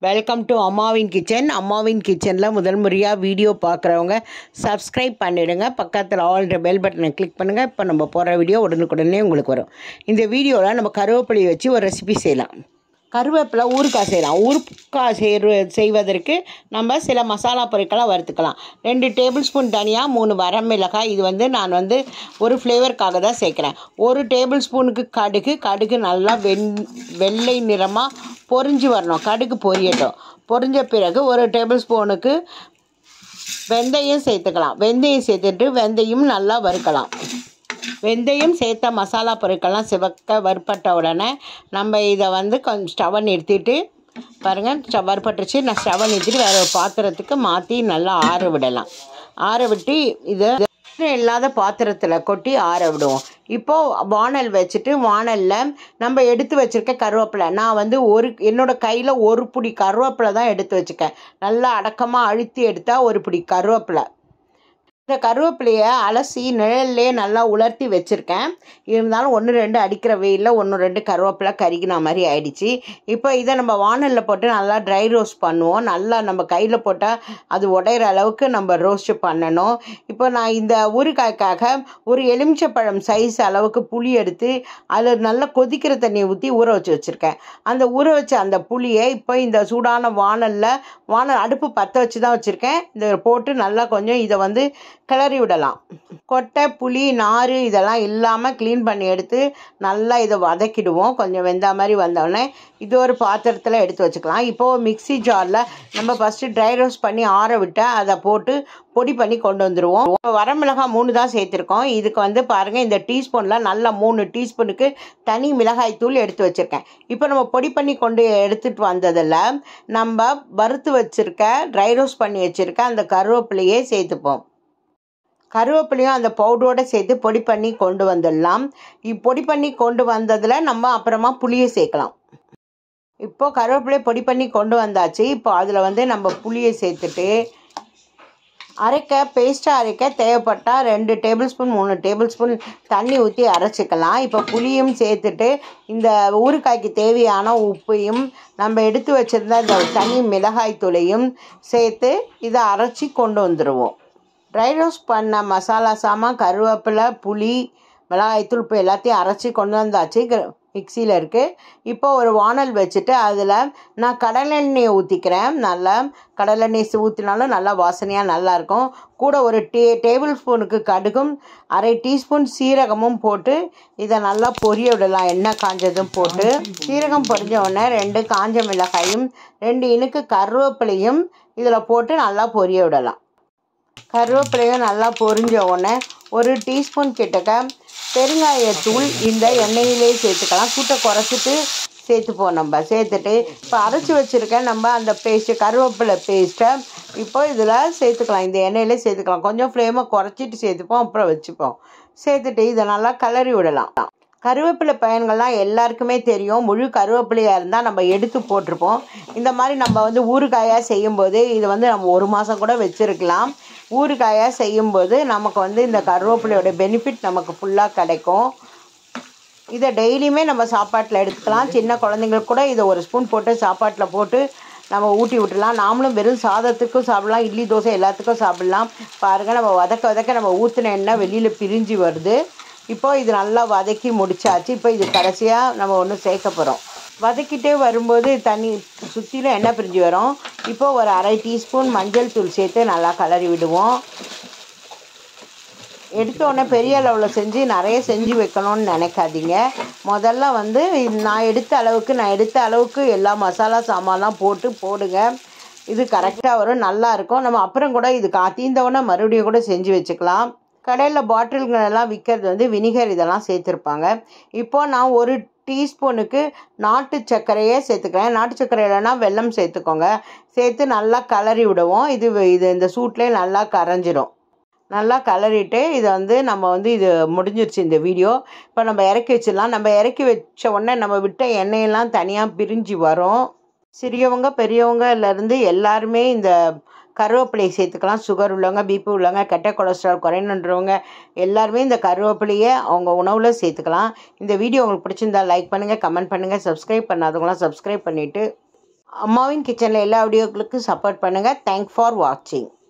welcome to அம்மாவின் kitchen அம்மாவின் கிச்சனில் முதல் முறையாக வீடியோ பார்க்குறவங்க சப்ஸ்கிரைப் பண்ணிவிடுங்க பக்கத்தில் ஆல்ரெடி பெல் பட்டனை கிளிக் பண்ணுங்கள் இப்போ நம்ம போகிற வீடியோ உடனுக்குடனே உங்களுக்கு வரும் இந்த வீடியோவில் நம்ம கருவேப்பிலையை வச்சு ஒரு ரெசிபி செய்யலாம் கருவேப்பிலை ஊறுகாய் செய்யலாம் ஊறுகாய் செய்கிற செய்வதற்கு நம்ம சில மசாலா பொருட்களை வறுத்துக்கலாம் ரெண்டு டேபிள் ஸ்பூன் தனியாக மூணு வரமிளகாய் இது வந்து நான் வந்து ஒரு ஃப்ளேவருக்காக தான் சேர்க்குறேன் ஒரு டேபிள் ஸ்பூனுக்கு கடுகு கடுகு நல்லா வெண் வெள்ளை நிறமாக பொரிஞ்சு வரணும் கடுகு பொரியட்டும் பொரிஞ்ச பிறகு ஒரு டேபிள் ஸ்பூனுக்கு வெந்தயம் சேர்த்துக்கலாம் வெந்தயம் சேர்த்துட்டு வெந்தயம் நல்லா வறுக்கலாம் வெந்தயம் சேர்த்த மசாலா பொருட்கள்லாம் சிவக்க வறுப்பட்ட உடனே நம்ம இதை வந்து கொஞ்சம் ஸ்டவ்வை நிறுத்திட்டு பாருங்கள் ஸ்டவ் வறுப்பட்டுச்சு நான் ஸ்டவ்வை நிறுத்திட்டு வேறு ஒரு பாத்திரத்துக்கு மாற்றி நல்லா ஆற விடலாம் ஆற விட்டு இதை இல்லாத பாத்திரத்தில் கொட்டி ஆற விடுவோம் இப்போது வானல் வச்சுட்டு வானலில் நம்ம எடுத்து வச்சுருக்க கருவேப்பிலை நான் வந்து ஒரு என்னோடய கையில் ஒரு பிடி கருவேப்பிலை தான் எடுத்து வச்சுருக்கேன் நல்லா அடக்கமாக அழுத்தி எடுத்தால் ஒரு பிடி கருவேப்பிலை இந்த கருவேப்பிலையை அலசி நிழல்லே நல்லா உலர்த்தி வச்சுருக்கேன் இருந்தாலும் ஒன்று ரெண்டு அடிக்கிற வெயிலில் ஒன்று ரெண்டு கருவேப்பிலை கருகின மாதிரி ஆயிடுச்சு இப்போ இதை நம்ம வானலில் போட்டு நல்லா ட்ரை ரோஸ்ட் பண்ணுவோம் நல்லா நம்ம கையில் போட்டால் அது உடையிற அளவுக்கு நம்ம ரோஸ்ட் பண்ணணும் இப்போ நான் இந்த ஊறுகாய்க்காக ஒரு எலுமிச்சப்பழம் சைஸ் அளவுக்கு புளி எடுத்து அதில் நல்லா கொதிக்கிற தண்ணியை ஊற்றி ஊற வச்சு வச்சுருக்கேன் அந்த ஊற வச்ச அந்த புளியை இப்போ இந்த சூடான வானலில் வானல் அடுப்பு பற்ற வச்சு தான் வச்சுருக்கேன் இதை போட்டு நல்லா கொஞ்சம் இதை வந்து கிளறி விடலாம் கொட்டை புளி நார் இதெல்லாம் இல்லாமல் க்ளீன் பண்ணி எடுத்து நல்லா இதை வதக்கிடுவோம் கொஞ்சம் வெந்தா மாதிரி வந்தோடனே இது ஒரு பாத்திரத்தில் எடுத்து வச்சுக்கலாம் இப்போது மிக்சி ஜாரில் நம்ம ஃபஸ்ட்டு ட்ரை ரோஸ்ட் பண்ணி ஆற விட்டு அதை போட்டு பொடி பண்ணி கொண்டு வந்துடுவோம் இப்போ வரமிளகாய் மூணு தான் சேர்த்துருக்கோம் இதுக்கு வந்து பாருங்கள் இந்த டீஸ்பூனில் நல்லா மூணு டீஸ்பூனுக்கு தனி மிளகாய் தூள் எடுத்து வச்சுருக்கேன் இப்போ நம்ம பொடி பண்ணி கொண்டு எடுத்துகிட்டு வந்ததில் நம்ம வறுத்து வச்சுருக்க ட்ரை ரோஸ்ட் பண்ணி வச்சுருக்க அந்த கருவேப்பிலையே சேர்த்துப்போம் கருவேப்பிலையும் அந்த பவுடரோடு சேர்த்து பொடி பண்ணி கொண்டு வந்துடலாம் பொடி பண்ணி கொண்டு வந்ததில் நம்ம அப்புறமா புளியை சேர்க்கலாம் இப்போது கருவேப்பிலையை பொடி பண்ணி கொண்டு வந்தாச்சு இப்போ அதில் வந்து நம்ம புளியை சேர்த்துட்டு அரைக்க பேஸ்ட்டாக அரைக்க தேவைப்பட்டால் ரெண்டு டேபிள் ஸ்பூன் மூணு டேபிள் ஸ்பூன் தண்ணி ஊற்றி அரைச்சிக்கலாம் இப்போ புளியும் சேர்த்துட்டு இந்த ஊறுகாய்க்கு தேவையான உப்பையும் நம்ம எடுத்து வச்சுருந்த இந்த தனி மிளகாய் தூளையும் சேர்த்து இதை அரைச்சி கொண்டு வந்துடுவோம் ட்ரை ரோஸ்ட் பண்ண மசாலா சாமான் கருவேப்பிலை புளி மிளகாய்த்தூள் இப்போ எல்லாத்தையும் அரைச்சி கொண்டு வந்தாச்சு மிக்சியில் இருக்குது இப்போ ஒரு வானல் வச்சுட்டு அதில் நான் கடலெண்ணெயை ஊற்றிக்கிறேன் நல்லா கடலெண்ணெய் ஊற்றினாலும் நல்லா வாசனையாக நல்லாயிருக்கும் கூட ஒரு டே டேபிள் ஸ்பூனுக்கு கடுகும் அரை டீஸ்பூன் சீரகமும் போட்டு இதை நல்லா பொரிய விடலாம் எண்ணெய் காஞ்சதும் போட்டு சீரகம் பொரிஞ்ச உடனே ரெண்டு காஞ்ச மிளகாயும் ரெண்டு இனுக்கு கருவேப்பிலையும் இதில் போட்டு நல்லா பொரிய விடலாம் கருவேப்பிலையும் நல்லா பொரிஞ்ச உடனே ஒரு டீஸ்பூன் கிட்டக்க பெருங்காயத்தூள் இந்த எண்ணெயிலே சேர்த்துக்கலாம் சூட்டை குறைச்சிட்டு சேர்த்துப்போம் நம்ம சேர்த்துட்டு இப்போ அரைச்சி வச்சுருக்க நம்ம அந்த பேஸ்ட்டு கருவேப்பிலை பேஸ்ட்டை இப்போ இதில் சேர்த்துக்கலாம் இந்த எண்ணெயிலே சேர்த்துக்கலாம் கொஞ்சம் ஃப்ளேமை குறைச்சிட்டு சேர்த்துப்போம் அப்புறம் வச்சுப்போம் சேர்த்துட்டு இதை நல்லா கலரி விடலாம் கருவேப்பிலை பயன்கள்லாம் எல்லாருக்குமே தெரியும் முழு கருவேப்பிலையாக இருந்தால் நம்ம எடுத்து போட்டிருப்போம் இந்த மாதிரி நம்ம வந்து ஊறுகாயாக செய்யும்போது இதை வந்து நம்ம ஒரு மாதம் கூட வச்சுருக்கலாம் ஊறுகாயாக செய்யும்போது நமக்கு வந்து இந்த கருவேப்பிலையோட பெனிஃபிட் நமக்கு ஃபுல்லாக கிடைக்கும் இதை டெய்லியுமே நம்ம சாப்பாட்டில் எடுத்துக்கலாம் சின்ன குழந்தைங்களுக்கு கூட இதை ஒரு ஸ்பூன் போட்டு சாப்பாட்டில் போட்டு நம்ம ஊட்டி விட்டுலாம் நாமளும் வெறும் சாதத்துக்கும் சாப்பிட்லாம் இட்லி தோசை எல்லாத்துக்கும் சாப்பிட்லாம் பாருங்கள் நம்ம வதக்க வதக்க நம்ம ஊற்றின எண்ணெய் வெளியில் பிரிஞ்சு வருது இப்போது இது நல்லா வதக்கி முடிச்சாச்சு இப்போ இது கடைசியாக நம்ம ஒன்று சேர்க்க போகிறோம் வதக்கிட்டே வரும்போது தண்ணி சுற்றிலும் எண்ணெய் பிரிஞ்சு வரும் இப்போது ஒரு அரை டீஸ்பூன் மஞ்சள் தூள் சேர்த்து நல்லா கலரி விடுவோம் எடுத்தோடனே பெரிய அளவில் செஞ்சு நிறைய செஞ்சு வைக்கணும்னு நினைக்காதீங்க முதல்ல வந்து நான் எடுத்த அளவுக்கு நான் எடுத்த அளவுக்கு எல்லா மசாலா சாமான்லாம் போட்டு போடுங்க இது கரெக்டாக வரும் நல்லாயிருக்கும் நம்ம அப்புறம் கூட இது காத்தீந்தவொடனே மறுபடியும் கூட செஞ்சு வச்சுக்கலாம் கடையில் பாட்டில்களெல்லாம் விற்கிறது வந்து வினிகர் இதெல்லாம் சேர்த்துருப்பாங்க இப்போது நான் ஒரு டீஸ்பூனுக்கு நாட்டு சர்க்கரையே சேர்த்துக்கிறேன் நாட்டு சர்க்கரை இல்லைன்னா வெல்லம் சேர்த்துக்கோங்க சேர்த்து நல்லா கலரி விடுவோம் இது இது இந்த சூட்லேயே நல்லா கரைஞ்சிடும் நல்லா கலரிட்டு இதை வந்து நம்ம வந்து இது முடிஞ்சிருச்சு இந்த வீடியோ இப்போ நம்ம இறக்கி வச்சிடலாம் நம்ம இறக்கி வச்ச உடனே நம்ம விட்ட எண்ணெயெல்லாம் தனியாக பிரிஞ்சு வரும் சிறியவங்க பெரியவங்கலேருந்து எல்லாருமே இந்த கருவேப்பிலையை சேர்த்துக்கலாம் சுகர் உள்ளவங்க பிபி உள்ளவங்க கெட்ட கொலஸ்ட்ரால் குறையணுன்றவங்க எல்லாருமே இந்த கருவேப்பிலையை அவங்க உணவில் சேர்த்துக்கலாம் இந்த வீடியோ உங்களுக்கு பிடிச்சிருந்தா லைக் பண்ணுங்கள் கமெண்ட் பண்ணுங்கள் சப்ஸ்கிரைப் பண்ணாதவங்களாம் சப்ஸ்கிரைப் பண்ணிவிட்டு அம்மாவின் கிச்சனில் எல்லா வீடியோக்களுக்கும் சப்போர்ட் பண்ணுங்கள் தேங்க் ஃபார் வாட்சிங்